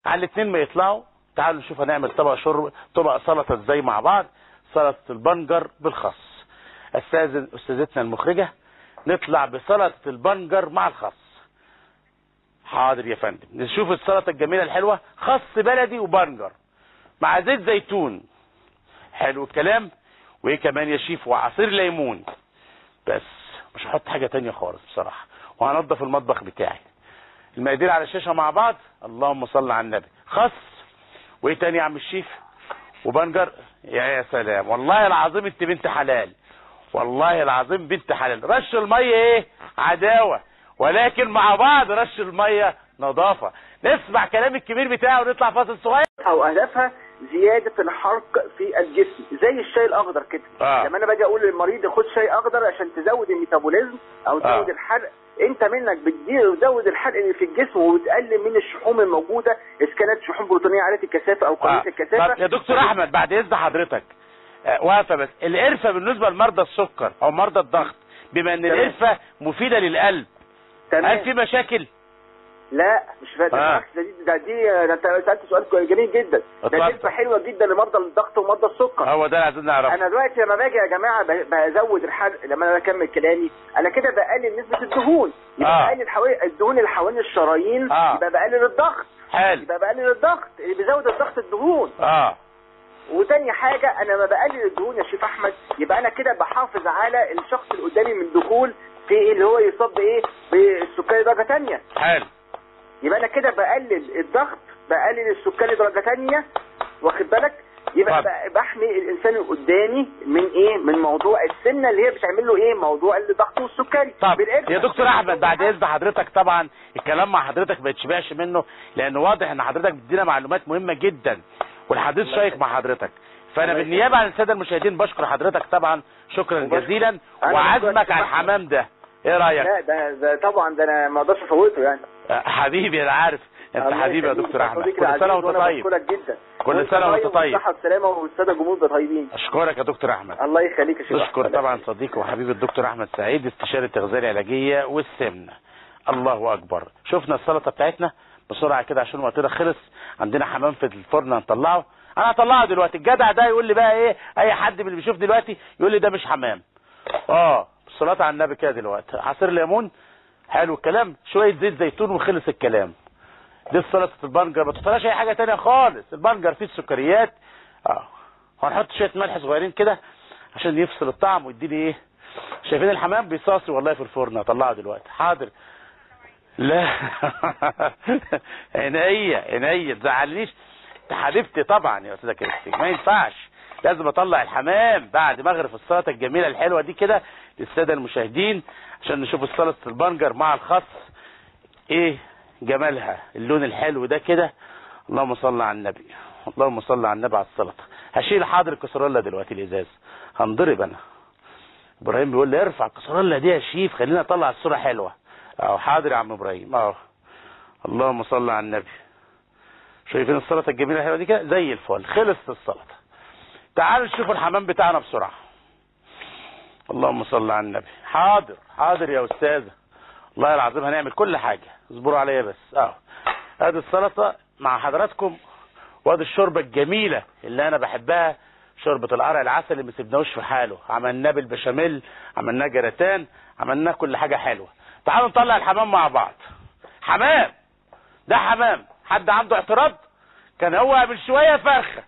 على الاثنين ما يطلعوا تعالوا نشوف هنعمل طبق شرب طبق سلطه ازاي مع بعض سلطه البنجر بالخس استاذن استاذتنا المخرجه نطلع بسلطه البنجر مع الخس حاضر يا فندم نشوف السلطه الجميله الحلوه خس بلدي وبنجر مع زيت زيتون حلو الكلام وايه كمان يا شيف وعصير ليمون بس مش هحط حاجه تانية خالص بصراحه وهنضف المطبخ بتاعي المقادير على الشاشه مع بعض اللهم صل على النبي خس وايه تاني يا عم الشيف وبنجر يا يا سلام والله العظيم انت بنت حلال والله العظيم بنت حلال رش الميه ايه عداوه ولكن مع بعض رش الميه نظافه نسمع كلام الكبير بتاعه ونطلع فاصل صغير او اهدافها زياده الحرق في الجسم زي الشاي الاخضر كده آه. لما انا باجي اقول للمريض خد شاي اخضر عشان تزود الميتابوليزم او آه. تزود الحرق انت منك بتدير وتزود الحرق اللي في الجسم وبتقلل من الشحوم الموجوده اذا كانت شحوم بروتينيه عاليه الكثافه او قليله آه. الكثافه طب يا دكتور احمد بعد اذن حضرتك آه، واقفه بس القرفه بالنسبه لمرضى السكر او مرضى الضغط بما ان تمام. القرفه مفيده للقلب هل تمام في مشاكل لا مش فاهم آه. بالعكس ده دي ده دي ده انت سالت سؤال جميل جدا ده اتفضل. نسبه حلوه جدا لمرضى الضغط ومرضى السكر هو ده اللي عايزين نعرفه انا دلوقتي لما باجي يا جماعه ب- بزود الحرق لما انا بكمل كلامي انا كده بقلل نسبه الدهون يبقى آه. بقلل حوالي الدهون اللي حوالين الشرايين آه. يبقى بقلل الضغط حلو يبقى بقلل الضغط اللي بيزود الضغط الدهون اه وتاني حاجه انا لما بقلل الدهون يا شيف احمد يبقى انا كده بحافظ على الشخص اللي قدامي من دخول في إيه اللي هو يصاب بايه بالسكري درجه تانية حلو يبقى انا كده بقلل الضغط بقلل السكري درجه تانية واخد بالك يبقى اتفضل. ب- بحمي الانسان اللي قدامي من ايه من موضوع السمنه اللي هي بتعمل له ايه موضوع الضغط والسكري طب بالقرفة. يا دكتور احمد بعد اذن حضرتك طبعا الكلام مع حضرتك ما يتشبعش منه لان واضح ان حضرتك بتدينا معلومات مهمه جدا والحديث شيق مع حضرتك فانا الله بالنيابه عن الساده المشاهدين بشكر حضرتك طبعا شكرا وبشكر- جزيلا أنا وعزمك بشكرك على يا الحمام ده ايه رايك لا ده, ده طبعا ده انا ما اقدرش افوته يعني آه، حبيبي انا عارف انت الله حبيبي يا يخليك. دكتور احمد صديقي كل سنه العزيز وانت وأنا طيب بشكرك جدا كل وأنت سنة وأنت طيب. والصحه والسلامه والساده الجمهور طيبين اشكرك يا دكتور احمد الله يخليك يا شيخ نشكر أحمد. طبعا صديقي وحبيبي الدكتور احمد سعيد استشاري التغذيه العلاجيه والسمنه الله اكبر شفنا السلطه بتاعتنا بسرعه كده عشان وقتنا خلص عندنا حمام في الفرن هنطلعه انا هطلعه دلوقتي الجدع ده يقول لي بقى ايه اي حد من اللي بيشوف دلوقتي يقول لي ده مش حمام اه الصلاه على النبي كده دلوقتي عصير ليمون حلو الكلام شويه زيت زيتون وخلص الكلام دي سلطه البنجر ما تحطلهاش اي حاجه تانية خالص البنجر فيه السكريات اه وهنحط شويه ملح صغيرين كده عشان يفصل الطعم ويديني ايه شايفين الحمام بيصاصي والله في الفرن هطلعه دلوقتي حاضر لا عينيا عينيا تزعلنيش انت حبيبتي طبعا يا استاذه كريستين ما ينفعش لازم اطلع الحمام بعد ما اغرف السلطه الجميله الحلوه دي كده للساده المشاهدين عشان نشوف سلطه البنجر مع الخس ايه جمالها اللون الحلو ده كده اللهم صل على النبي اللهم صل على النبي على السلطه هشيل حاضر الكسرولة دلوقتي الازاز هنضرب انا ابراهيم بيقول لي ارفع الكسرولة دي يا شيف خلينا نطلع الصوره حلوه اهو حاضر يا عم ابراهيم اهو اللهم صل على النبي شايفين السلطه الجميله الحلوه دي كده زي الفل خلصت السلطه تعالوا نشوف الحمام بتاعنا بسرعه اللهم صل على النبي حاضر حاضر يا استاذه والله العظيم هنعمل كل حاجه اصبروا عليا بس اه ادي السلطه مع حضراتكم وادي الشوربه الجميله اللي انا بحبها شوربه القرع العسل اللي ما سيبناهوش في حاله عملناه بالبشاميل عملناه جراتان عملناه كل حاجه حلوه تعالوا نطلع الحمام مع بعض حمام ده حمام حد عنده اعتراض كان هو من شويه فرخه